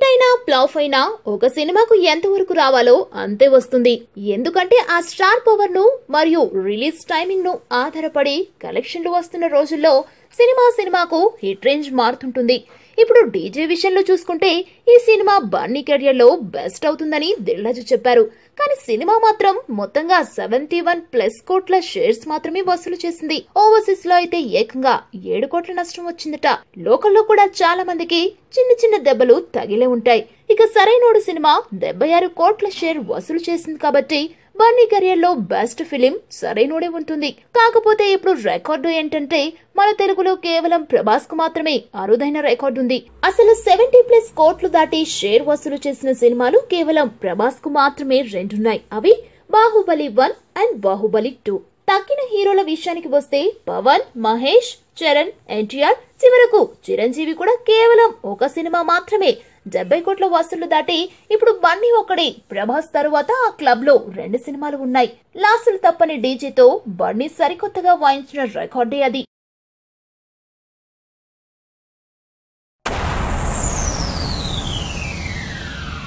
hit అయినా flop అయినా ఒక సినిమాకు ఎంతవరకు రావాలో అంతే వస్తుంది ఎందుకంటే ఆ స్టార్ పవర్ ను మరియు రిలీజ్ టైమింగ్ ను ఆధారపడి కలెక్షన్లు వస్తున్న రోజుల్లో సినిమా సినిమాకు హిట్ రేంజ్ మారుతుంటుంది ఇప్పుడు డీజే విషయంలో చూసుకుంటే ఈ సినిమా బన్నీ కెరియర్ లో బెస్ట్ అవుతుందని దిల్రాజు చెప్పారు కానీ సినిమా మాత్రం మొత్తంగా సెవెంటీ వన్ ప్లస్ కోట్ల షేర్స్ మాత్రమే వసూలు చేసింది ఓవర్సీస్ లో అయితే ఏకంగా ఏడు కోట్ల నష్టం వచ్చిందట లోకల్లో కూడా చాలా మందికి చిన్న చిన్న దెబ్బలు తగిలే ఉంటాయి ఇక సరైనోడు సినిమా డెబ్బై ఆరు కోట్ల షేర్ వసూలు చేసింది కాబట్టి బన్నీ కెరియర్ లో బెస్ట్ ఫిలిం సరైనోడే ఉంటుంది కాకపోతే ఇప్పుడు రికార్డు ఏంటంటే మన తెలుగులో కేవలం ప్రభాస్ కు మాత్రమే అరుదైన రికార్డు ఉంది అసలు సెవెంటీ ప్లస్ కోట్లు దాటి షేర్ వసూలు చేసిన సినిమాలు కేవలం ప్రభాస్ కు మాత్రమే రెండున్నాయి అవి Baahubali one and Baahubali two తక్కిన హీరోల విషయానికి వస్తే పవన్ మహేష్ చరణ్ ఎన్టీఆర్ చివరకు చిరంజీవి కూడా కేవలం ఒక సినిమా మాత్రమే డెబ్బై కోట్ల వసూళ్లు దాటి ఇప్పుడు బన్నీ ఒక్కడే ప్రభాస్ తరువాత ఆ క్లబ్ లో రెండు సినిమాలు ఉన్నాయి లాసులు తప్పని డీజేతో బన్నీ సరికొత్తగా వాయించిన రికార్డే అది